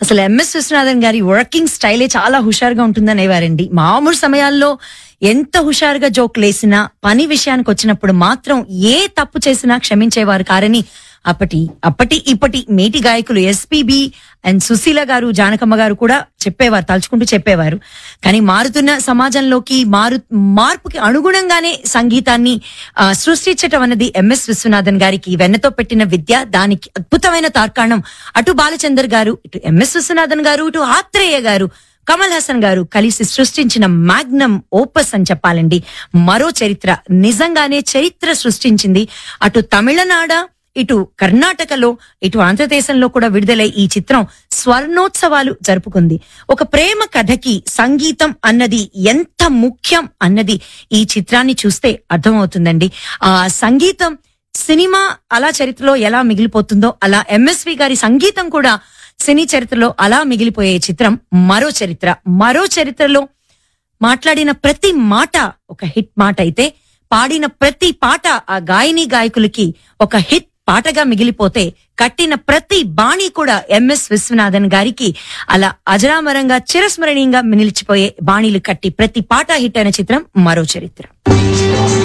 అసలు ఎంఎస్ విశ్వనాథన్ గారి వర్కింగ్ స్టైలే చాలా హుషారుగా ఉంటుందనేవారండి మామూలు సమయాల్లో ఎంత హుషారుగా జోకులు వేసినా పని విషయానికి వచ్చినప్పుడు మాత్రం ఏ తప్పు చేసినా క్షమించేవారు కారని అప్పటి అప్పటి ఇప్పటి మేటి గాయకులు ఎస్పీబి అండ్ సుశీల గారు జానకమ్మ గారు కూడా చెప్పేవారు తలుచుకుంటూ చెప్పేవారు కానీ మారుతున్న సమాజంలోకి మారు మార్పుకి అనుగుణంగానే సంగీతాన్ని ఆ, సృష్టించటం అనేది ఎంఎస్ విశ్వనాథన్ గారికి వెన్నతో పెట్టిన విద్య దానికి అద్భుతమైన తార్కాణం అటు బాలచందర్ గారు ఇటు ఎంఎస్ విశ్వనాథన్ గారు ఇటు ఆత్రేయ గారు కమల్ హాసన్ గారు కలిసి సృష్టించిన మాగ్నమ్ ఓపస్ అని చెప్పాలండి మరో చరిత్ర నిజంగానే చరిత్ర సృష్టించింది అటు తమిళనాడ ఇటు కర్ణాటకలో ఇటు ఆంధ్రదేశంలో కూడా విడుదలై ఈ చిత్రం స్వర్ణోత్సవాలు జరుపుకుంది ఒక ప్రేమ కథకి సంగీతం అన్నది ఎంత ముఖ్యం అన్నది ఈ చిత్రాన్ని చూస్తే అర్థమవుతుందండి ఆ సంగీతం సినిమా అలా చరిత్రలో ఎలా మిగిలిపోతుందో అలా ఎంఎస్వి గారి సంగీతం కూడా సినీ చరిత్రలో అలా మిగిలిపోయే చిత్రం మరో చరిత్ర మరో చరిత్రలో మాట్లాడిన ప్రతి మాట ఒక హిట్ మాట అయితే పాడిన ప్రతి పాట ఆ గాయని గాయకులకి ఒక హిట్ పాటగా మిగిలిపోతే కట్టిన ప్రతి బాణి కూడా ఎంఎస్ విశ్వనాథన్ గారికి అలా అజరామరంగా చిరస్మరణీయంగా నిలిచిపోయే బాణీలు కట్టి ప్రతి పాట హిట్ అయిన చిత్రం మరో చరిత్ర